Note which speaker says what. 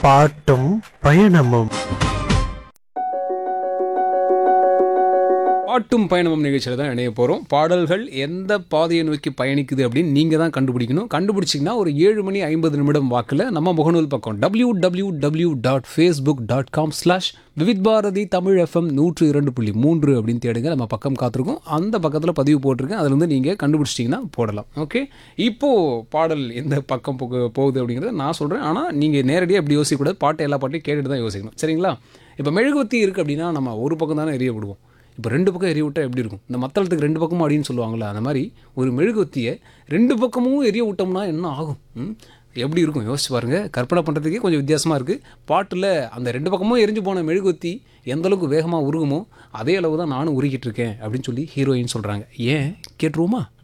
Speaker 1: பாட்டும் பயணமும்
Speaker 2: பாட்டும் பயணமும் நிகழ்ச்சியில் தான் இணைய போகிறோம் பாடல்கள் எந்த பாதையை நோக்கி பயணிக்குது அப்படின்னு நீங்கள் தான் கண்டுபிடிக்கணும் கண்டுபிடிச்சிங்கன்னா ஒரு ஏழு மணி ஐம்பது நிமிடம் வாக்கில் நம்ம முகநூல் பக்கம் W W W dot Facebook dot com slash Vividh Bharati Tamil FM நூற்று இரண்டு புள்ளி மூன்று அப்படின்னு தேடுங்க நம்ம பக்கம் காத்திருக்கோம் அந்த பக்கத்தில் பதிவு போட்டிருக்கேன் அதுல இருந்து நீங்கள் கண்டுபிடிச்சிட்டிங்கன்னா போடலாம் ஓகே இப்போது பாடல் எந்த பக்கம் போகு- போகுது அப்படிங்கிறத நான் சொல்கிறேன் ஆனால் நீங்கள் நேரடியாக இப்படி யோசிக்கக்கூடாது பாட்டு எல்லா பாட்டையும் கேட்டுட்டு தான் யோசிக்கணும் சரிங்களா இப்போ மெழுகுவத்தி இருக்குது அப்படின்னா நம்ம ஒரு பக்கம் தானே எரிய விடுவோம் இப்போ ரெண்டு பக்கம் எரிய விட்டால் எப்படி இருக்கும் இந்த மத்தளத்துக்கு ரெண்டு பக்கமும் அப்படின்னு சொல்லுவாங்கள்ல அந்த மாதிரி ஒரு மெழுகுவத்தியை ரெண்டு பக்கமும் எரிய விட்டோம்னா என்ன ஆகும் ம்? எப்படி இருக்கும் யோசிச்சு பாருங்கள் கற்பனை பண்ணுறதுக்கே கொஞ்சம் வித்தியாசமாக இருக்குது பாட்டில் அந்த ரெண்டு பக்கமும் எரிஞ்சு போன மெழுகுவத்தி எந்த அளவுக்கு வேகமாக உருகுமோ அதே அளவு தான் நானும் உருகிட்டு இருக்கேன் அப்படின்னு சொல்லி ஹீரோயின் சொல்கிறாங்க ஏன் கேட்டுருவோமா